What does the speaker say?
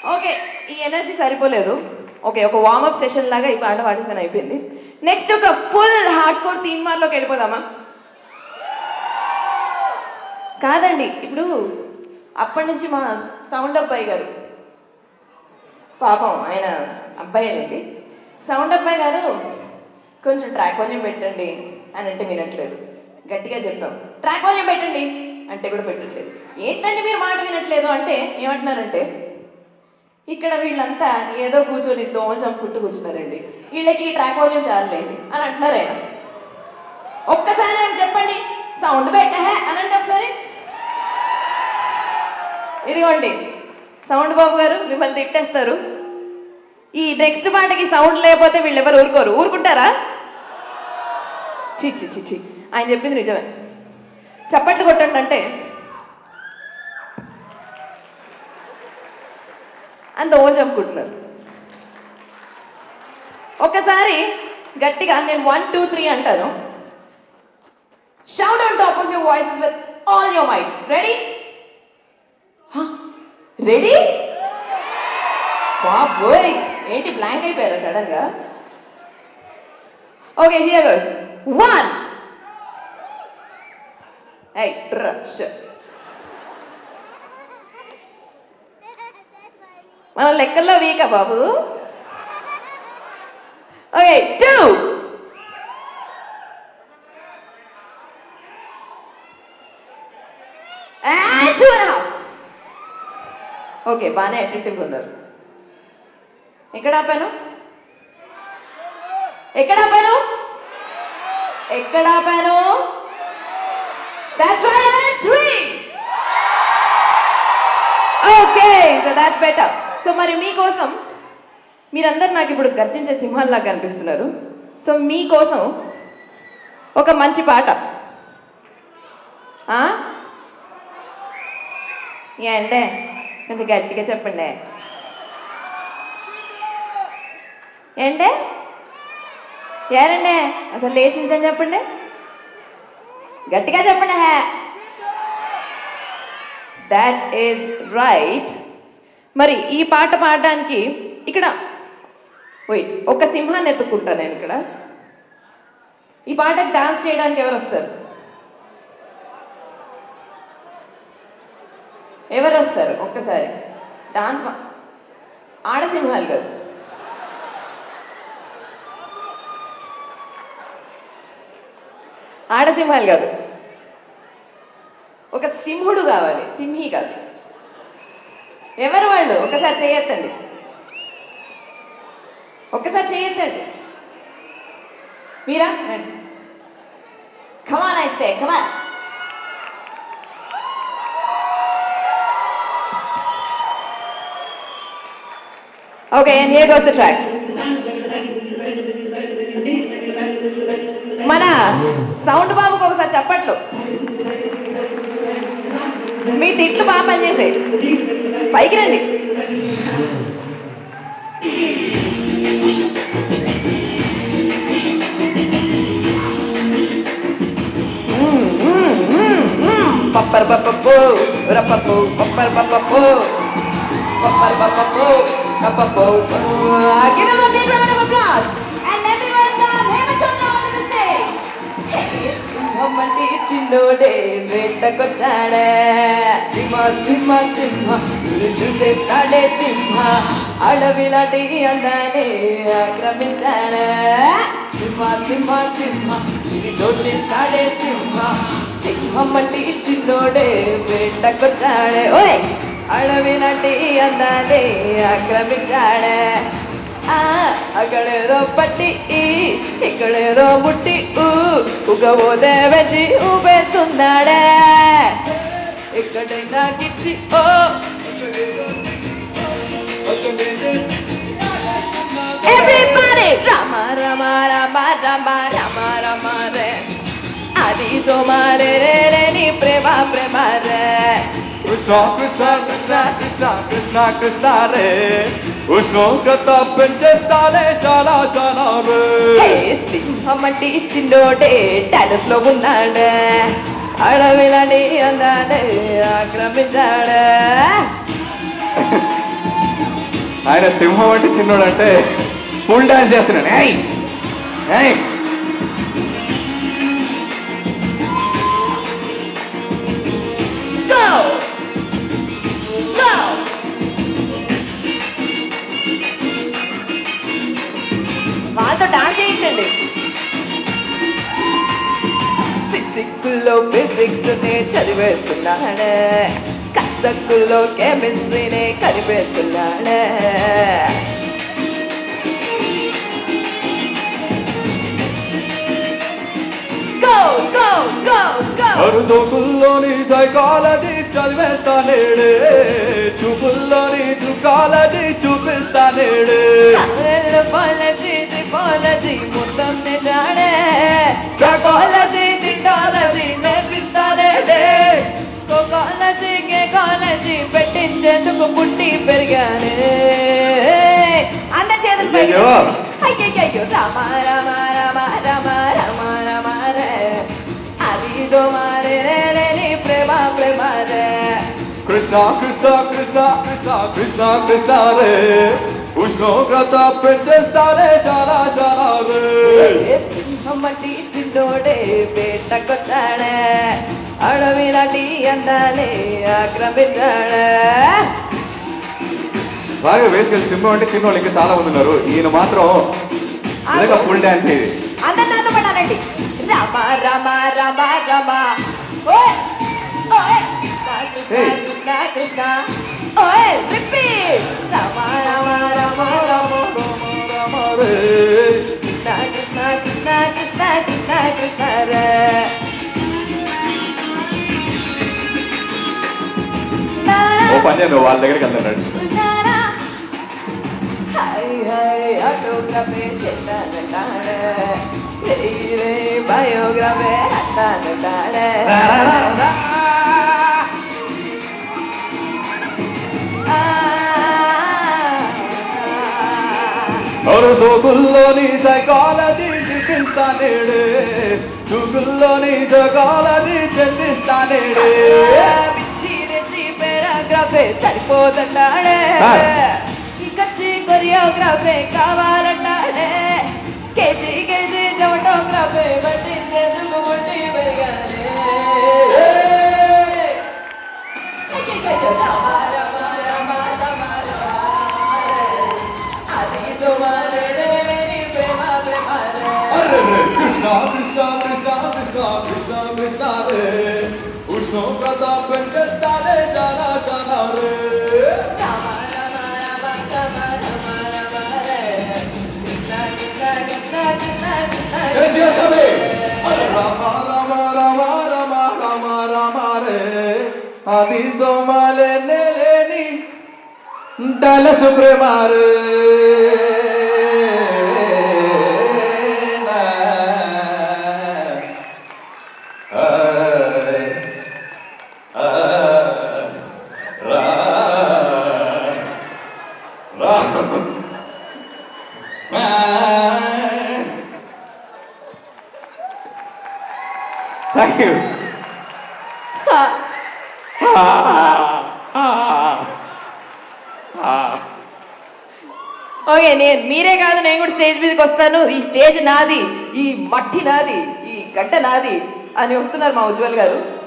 Okay ఈ energy సరిపోలేదు okay ఒక వార్మప్ సెషన్ లాగా ఈ పాట పాడేసాను అయిపోయింది నెక్స్ట్ ఒక ఫుల్ హార్డ్ కోర్ తీన్మార్లోకి వెళ్ళిపోదామా కాదండి ఇప్పుడు అప్పటి నుంచి మా సౌండ్ అబ్బాయి గారు పాపం ఆయన అబ్బాయేనండి సౌండ్ అబ్బాయి గారు కొంచెం ట్రాక్ వాల్యూమ్ పెట్టండి అని అంటే వినట్లేదు గట్టిగా చెప్పాం ట్రాక్ వాల్యూమ్ పెట్టండి అంటే కూడా పెట్టట్లేదు ఏంటంటే మీరు మాట వినట్లేదు అంటే ఏమంటున్నారంటే ఇక్కడ వీళ్ళంతా ఏదో కూర్చొని దోమలు చంపుకుంటూ కూర్చున్నారండి వీళ్ళకి ఈ ట్రాక్ వాల్యూమ్ చాలండి అని అంటున్నారు ఆయన ఒక్కసారి ఆయన చెప్పండి సౌండ్ పెట్టహే అనండి ఒకసారి ఇదిగోండి సౌండ్ బాబు గారు మిమ్మల్ని తిట్టేస్తారు ఈ నెక్స్ట్ పాటకి సౌండ్ లేకపోతే వీళ్ళు ఎవరు ఊరుకోరు ఊరుకుంటారా చి చి చి చి ఆయన చెప్పింది నిజమే చప్పట్లు కొట్టండి అంటే అంత ఓన్ చంపుకుంటున్నారు ఒకసారి గట్టిగా నేను వన్ టూ త్రీ అంటాను shout on top of your voices with all your might ready ready బాబోయ్ ఏంటి బ్లాంక్ అయిపోయారా సడన్ గా okay here goes one I rush మన లెక్కల్లో వీకా బాబు okay two two and half okay బాగానే అటెంటివ్గా ఉన్నారు ఎక్కడ ఆపాను ఎక్కడ ఆపాను ఎక్కడ ఆపాను that's right three okay so that's better so మరి మీకోసం మీరందరు నాకు ఇప్పుడు గర్జించే సింహాల్లాగా కనిపిస్తున్నారు సో మీకోసం ఒక మంచి పాట ఆ? ఏంటే కొంచెం గట్టిగా చెప్పండి ఏంటే ఏరండి అసలు లేచి నుంచని చెప్పండి గట్టిగా చెప్పండి హే దాట్ ఈజ్ రైట్ మరి ఈ పాట పాడడానికి ఇక్కడ వెయిట్ ఒక సింహాన్ని ఎత్తుకుంటాను నేను ఇక్కడ ఈ పాటకు డాన్స్ చేయడానికి ఎవరు వస్తారు ఎవరు వస్తారు ఒక్కసారి డాన్స్ మా- ఆడసింహాలు కాదు ఆడసింహాలు కాదు ఒక సింహుడు కావాలి సింహి కాదు ఎవరు వాళ్ళు ఒకసారి చేయొద్దండి ఒక్కసారి చేయొద్దండి మీరా come on I say come on okay and here goes the track మన సౌండ్ బాబుకి ఒకసారి చెప్పట్లు మీ తిట్లు బాగా పనిచేసాయి పైకి రండి పప్పర్ పప్పప్పు రప్పప్పు పప్పర్ పప్పప్పు పప్పర్ పప్పప్పు పప్పప్పు Give him a big round of applause and let me welcome Hemachandra onto the stage. Hey, సింహమంటి చిన్నోడే వేటకొచ్చాడే సింహ సింహ సింహ ఊరు చూసేస్తాడే సింహ అడవిలాంటి అందాన్ని ఆక్రమించాడే సింహ సింహ సింహ ఇది దోచేస్తాడే సింహ సింహమంటి చిన్నోడే వేటకొచ్చాడే ఓయ్ అడవిలాంటి అందాన్ని ఆక్రమించాడే ఆ, అక్కడేదో పట్టి ఈ, ఇక్కడేదో ముట్టి ఊ ఉగబోతే వెచ్చి ఊపేస్తున్నాడే ఎక్కడైనా గిచ్చి ఓ Everybody! Rama, Rama, Rama, Rama, Rama, Rama, re. అది సోమారే రే రే నీ ప్రేమ ప్రేమ రే కృష్ణ కృష్ణ కృష్ణ కృష్ణ కృష్ణ కృష్ణ రే ఉష్ణోగ్రత పెంచేస్తాలే చాలా చాలా రే హే, సింహమంటి చిన్నోడే డాలస్ లో ఉన్నాడు అడవిలని అందాలే ఆక్రమించాడు ఆయన సింహం అంటే చిన్నోడు అంటే ఫుల్ డాన్స్ చేస్తున్నాడు ఏయ్ ఏయ్ Go! Go! వాళ్ళతో డాన్స్ చేయించండి ఫిజిక్స్లో ఫిజిక్స్ నే చదివేస్తున్నాడే కసక్కుల్లో కెమిస్ట్రీనే కనిపేస్తున్నాడే Go, go, go, go! అరుదోకుల్లోని సైకాలజీ చదివేస్తానేడే చూపుల్లోని చుకాలజీ చూపిస్తానేడే పాలజీ పాలజీ మొత్తం నిజాడే సైకాలజీ జిండాలజీ నేర్పిస్తానే కాలేజీ కాలేజీ పెట్టించేందుకు పుట్టి పెరిగానే అందరి చేతులు పైకి. అయ్యయ్యో. అయ్యయ్యో రామ రామ రామ రామ రామ రామ రే అదిగో మారే రే రే నీ ప్రేమ ప్రేమ రే కృష్ణ కృష్ణ కృష్ణ కృష్ణ కృష్ణ కృష్ణ రే ఉష్ణోగ్రత పెంచేస్తానే చాలా చాలా రే సింహమ్మటి చిన్నోడే వేటకొచ్చాడే అడవిలాంటి అందాలే ఆక్రమించాడే బాగా వేసుకెళ్ళి సింహం అంటే చిన్నోళ్ళు ఇంకా చాలా మంది ఉన్నారు ఈయన మాత్రం నిజంగా ఫుల్ డాన్స్ ఇది అందరు నాతో పడాలండి రామ రామ రామ రామ ఓయ్ ఓయ్ కృష్ణ కృష్ణ Hey. కృష్ణ కృష్ణ ఓయ్ రిపీట్ రామ రామ రామ రామ రామ రే. కృష్ణ కృష్ణ కృష్ణ కృష్ణ కృష్ణ కృష్ణ రే ఓ పని చేయండి వాళ్ళ దగ్గరికి వెళ్తాడు హై హై ఆటోగ్రఫీ చేస్తానంటాడే రే బయోగ్రఫీ అంటానంటాడే ఎవరు సోకుల్లోని సైకాలజీ చూపిస్తానేడే చూకుల్లోని సైకాలజీ చెందిస్తానేడే పేరాగ్రఫీ సరిపోతుంటాడే ఆ. ఇంకొచ్చి కొరియోగ్రఫీ కావాలంటాడే కేజీ కేజీ జోటోగ్రఫీ బట్టి చేతులు బట్టి పెరిగానే అయ్యయ్యో, రామ, రామ, రామ, రామ, రామ, అది సుమారే లేని ప్రేమ ప్రేమ అరే రే, కృష్ణ కృష్ణ కృష్ణ కృష్ణ కృష్ణ కృష్ణ రే ఉష్ణోగ్రత పెంచేస్తానే చాలా చాలా రే రామ రామ రామ రామ రామ రామ రే కృష్ణ కృష్ణ కృష్ణ కృష్ణ కలిసి కృష్ణ వెళ్తామే. అరే రామ రామ రామ రామ రామ రామ రే అది సోమాలే లేని డలసు ప్రేమ రే Thank you. ఓకే నేను మీరే కాదు నేను కూడా స్టేజ్ మీదకి వస్తాను ఈ స్టేజ్ నాది ఈ మట్టి నాది ఈ గడ్డ నాది అని వస్తున్నారు మా ఉజ్వల్ గారు